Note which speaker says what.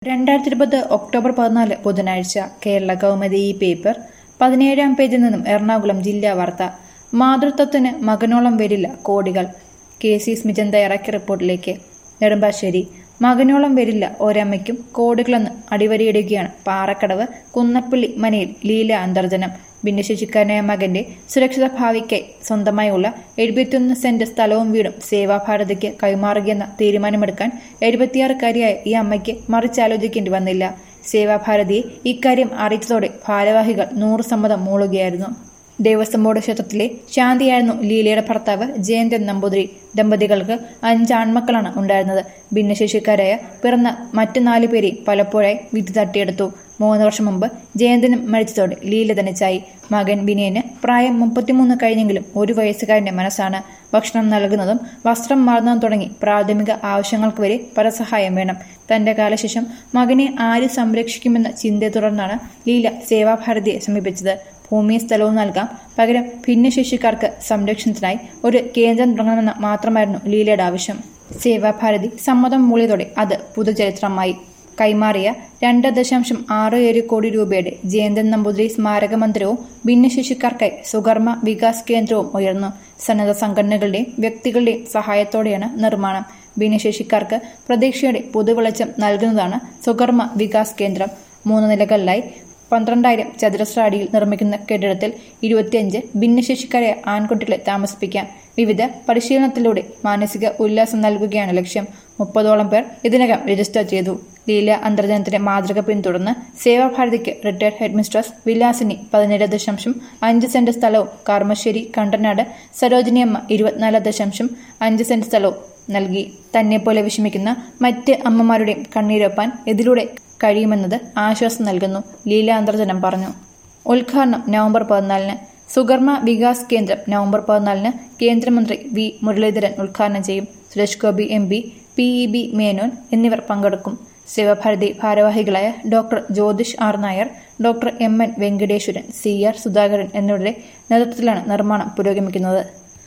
Speaker 1: രണ്ടായിരത്തി ഇരുപത് ഒക്ടോബർ പതിനാല് ബുധനാഴ്ച കേരള കൗമുദി ഈ പേപ്പർ പതിനേഴാം പേജിൽ നിന്നും എറണാകുളം ജില്ലാ വാർത്ത മാതൃത്വത്തിന് മകനോളം വരില്ല കോടികൾ കെ സി സ്മിജൻ തയ്യാറാക്കിയ റിപ്പോർട്ടിലേക്ക് നെടുമ്പാശ്ശേരി മകനോളം വരില്ല ഒരമ്മയ്ക്കും കോടികളെന്ന് അടിവരയിടുകയാണ് പാറക്കടവ് കുന്നപ്പള്ളി മനയിൽ ലീല അന്തർജനം ഭിന്നശേഷിക്കാരനായ മകന്റെ സുരക്ഷിത ഭാവിക്കായി സ്വന്തമായുള്ള എഴുപത്തിയൊന്ന് സെന്റ് സ്ഥലവും വീടും സേവാഭാരതിക്ക് കൈമാറുകയെന്ന തീരുമാനമെടുക്കാൻ എഴുപത്തിയാറുകാരിയായ ഈ അമ്മയ്ക്ക് മറിച്ചാലോചിക്കേണ്ടി വന്നില്ല സേവാഭാരതിയെ ഇക്കാര്യം അറിയിച്ചതോടെ ഭാരവാഹികൾ നൂറ് സമ്മതം മൂളുകയായിരുന്നു ദേവസ്വം ബോർഡ് ക്ഷേത്രത്തിലെ ശാന്തിയായിരുന്നു ലീലയുടെ ഭർത്താവ് ജയന്തൻ നമ്പൂതിരി ദമ്പതികൾക്ക് അഞ്ച് ആൺമക്കളാണ് ഉണ്ടായിരുന്നത് ഭിന്നശേഷിക്കാരായ പിറന്ന മറ്റു നാലു പേരെയും പലപ്പോഴായി വിധി തട്ടിയെടുത്തു മൂന്ന് വർഷം മുമ്പ് ജയന്തനും മരിച്ചതോടെ ലീല തനിച്ചായി മകൻ വിനയന് പ്രായം മുപ്പത്തിമൂന്ന് കഴിഞ്ഞെങ്കിലും ഒരു വയസ്സുകാരന്റെ മനസ്സാണ് ഭക്ഷണം നൽകുന്നതും വസ്ത്രം മാറുന്നതും തുടങ്ങി പ്രാഥമിക ആവശ്യങ്ങൾക്ക് വരെ പരസഹായം വേണം തന്റെ കാലശേഷം മകനെ ആര് സംരക്ഷിക്കുമെന്ന ചിന്തയെ തുടർന്നാണ് ലീല സേവാഭാരതിയെ സമീപിച്ചത് ഭൂമിയും സ്ഥലവും നൽകാം പകരം ഭിന്നശേഷിക്കാർക്ക് സംരക്ഷണത്തിനായി ഒരു കേന്ദ്രം തുടങ്ങണമെന്ന് മാത്രമായിരുന്നു ലീലയുടെ ആവശ്യം സേവാഭാരതി സമ്മതം മൂളിയതോടെ അത് പുതുചരിത്രമായി കൈമാറിയ രണ്ട് ദശാംശം ആറ് ഏഴ് കോടി രൂപയുടെ ജയന്തൻ നമ്പൂതിരി സ്മാരക മന്ദിരവും ഭിന്നശേഷിക്കാർക്കായി സുകർമ്മ വികാസ് കേന്ദ്രവും ഉയർന്നു സന്നദ്ധ സംഘടനകളുടെയും വ്യക്തികളുടെയും സഹായത്തോടെയാണ് നിർമ്മാണം ഭിന്നശേഷിക്കാർക്ക് പ്രതീക്ഷയുടെ പുതുവെളിച്ചം നൽകുന്നതാണ് സുകർമ്മ വികാസ് കേന്ദ്രം മൂന്ന് നിലകളിലായി പന്ത്രണ്ടായിരം ചതുരശ്ര അടിയിൽ നിർമ്മിക്കുന്ന കെട്ടിടത്തിൽ ഇരുപത്തിയഞ്ച് ഭിന്നശേഷിക്കാരായ ആൺകുട്ടികളെ താമസിപ്പിക്കാം വിവിധ പരിശീലനത്തിലൂടെ മാനസിക ഉല്ലാസം നൽകുകയാണ് ലക്ഷ്യം മുപ്പതോളം പേർ ഇതിനകം രജിസ്റ്റർ ചെയ്തു ലീല അന്തർജനത്തിന്റെ മാതൃക പിന്തുടർന്ന് സേവാഭാരതിക്ക് റിട്ടയർഡ് ഹെഡ്മിസ്ട്രസ് വിലാസിനി പതിനേഴ് ദശാംശം അഞ്ച് സെന്റ് സ്ഥലവും കാർമശ്ശേരി കണ്ടനാട് സരോജിനിയമ്മ ഇരുപത്തിനാല് ദശാംശം അഞ്ച് സെന്റ് സ്ഥലവും നൽകി തന്നെ പോലെ വിഷമിക്കുന്ന മറ്റ് അമ്മമാരുടെയും കണ്ണീരൊപ്പാൻ ഇതിലൂടെ കഴിയുമെന്നത് ആശ്വാസം നൽകുന്നു ലീല അന്തർജനം പറഞ്ഞു ഉദ്ഘാടനം നവംബർ പതിനാലിന് സുഗർമ്മ വികാസ് കേന്ദ്രം നവംബർ പതിനാലിന് കേന്ദ്രമന്ത്രി വി മുരളീധരൻ ഉദ്ഘാടനം ചെയ്യും Suresh Gopi M P P E B Menon എന്നിവർ പങ്കെടുക്കും ശിവഭാരതി ഭാരവാഹികളായ doctor Jyothish R Nair doctor M N Venkateswaran C R Sudhakaran എന്നിവരുടെ നേതൃത്വത്തിലാണ് നിർമ്മാണം പുരോഗമിക്കുന്നത്